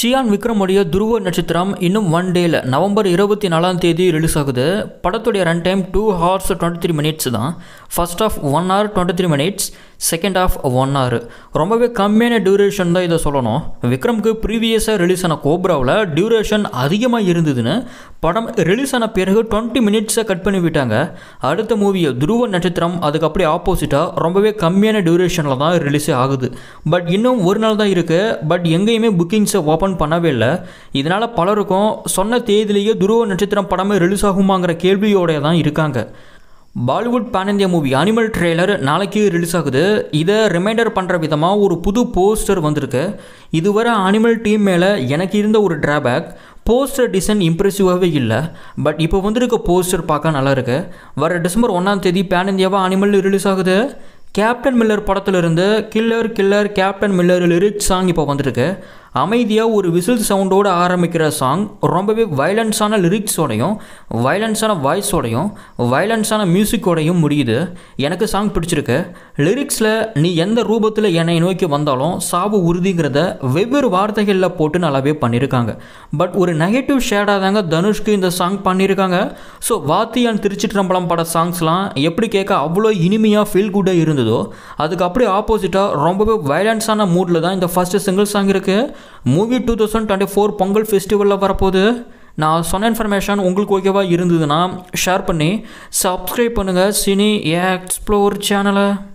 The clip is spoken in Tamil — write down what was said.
சியான் விக்ரமுடைய துருவ நட்சத்திரம் இன்னும் ஒன் டேல நவம்பர் இருபத்தி நாலாம் தேதி ரிலீஸ் ஆகுது படத்துடைய run time two hours twenty three minutes தான் first half one hour twenty three minutes second half one hour ரொம்பவே கம்மியான டியூரேஷன் தான் இதை சொல்லணும் விக்ரம்க்கு ப்ரீவியஸாக ரிலீஸ் ஆன கோப்ராவில் டியூரேஷன் அதிகமாக இருந்ததுன்னு படம் ரிலீஸ் ஆன பிறகு டுவெண்ட்டி மினிட்ஸை கட் பண்ணி விட்டாங்க அடுத்த மூவியை துருவ நட்சத்திரம் அதுக்கு அப்படியே ஆப்போசிட்டாக ரொம்பவே கம்மியான டியூரேஷனில் தான் ரிலீஸே ஆகுது பட் இன்னும் ஒரு நாள் தான் இருக்குது பட் எங்கேயுமே புக்கிங்ஸை ஓப்பன் பண்ணவே இல்லை இதனால் பலருக்கும் சொன்ன தேதியிலேயே துருவ நட்சத்திரம் படமே ரிலீஸ் ஆகுமாங்கிற கேள்வியோட தான் இருக்காங்க Bollywood pan India movie Animal trailer நாளைக்கு ரிலீஸ் ஆகுது இதை ரிமைண்டர் பண்ணுற விதமாக ஒரு புது போஸ்டர் வந்திருக்கு இதுவரை அனிமல் டீம் மேலே எனக்கு இருந்த ஒரு ட்ராபேக் போஸ்டர் டிசைன் இம்ப்ரெசிவாகவே இல்லை பட் இப்போ வந்திருக்க போஸ்டர் பார்க்க நல்லா இருக்கு வர டிசம்பர் ஒன்றாம் தேதி பேன் இந்தியாவாக அனிமல் ரிலீஸ் ஆகுது கேப்டன் மில்லர் படத்துலேருந்து killer killer Captain Miller lyrics song இப்போ வந்திருக்கு அமைதியாக ஒரு விசில் சவுண்டோடு ஆரம்பிக்கிற சாங் ரொம்பவே வைலன்ஸான லிரிக்ஸோடையும் வைலன்ஸான வாய்ஸோடையும் வைலன்ஸான மியூசிக்கோடையும் முடியுது எனக்கு சாங் பிடிச்சிருக்கு லிரிக்ஸில் நீ எந்த ரூபத்தில் என்னை நோக்கி வந்தாலும் சாவு உறுதிங்கிறத வெவ்வேறு வார்த்தைகளில் போட்டு நல்லாவே பண்ணியிருக்காங்க பட் ஒரு நெகட்டிவ் ஷேடாக தாங்க தனுஷ்க்கு இந்த சாங் பண்ணியிருக்காங்க ஸோ வாத்தியான் திருச்சிற்றம்பலம் பட சாங்ஸ்லாம் எப்படி கேட்க அவ்வளோ இனிமையாக ஃபீல் குட்டாக இருந்ததோ அதுக்கு அப்படியே ஆப்போசிட்டாக ரொம்பவே வைலன்ஸான மூடில் தான் இந்த ஃபஸ்ட்டு சிங்கிள் சாங் இருக்குது movie two thousand twenty four Pongal ஃபெஸ்டிவலில் வரப்போகுது நான் சொன்ன இன்ஃபர்மேஷன் உங்களுக்கு ஓகேவா இருந்ததுன்னா ஷேர் பண்ணி சப்ஸ்கிரைப் பண்ணுங்கள் சினி எக்ஸ்ப்ளோர் சேனலை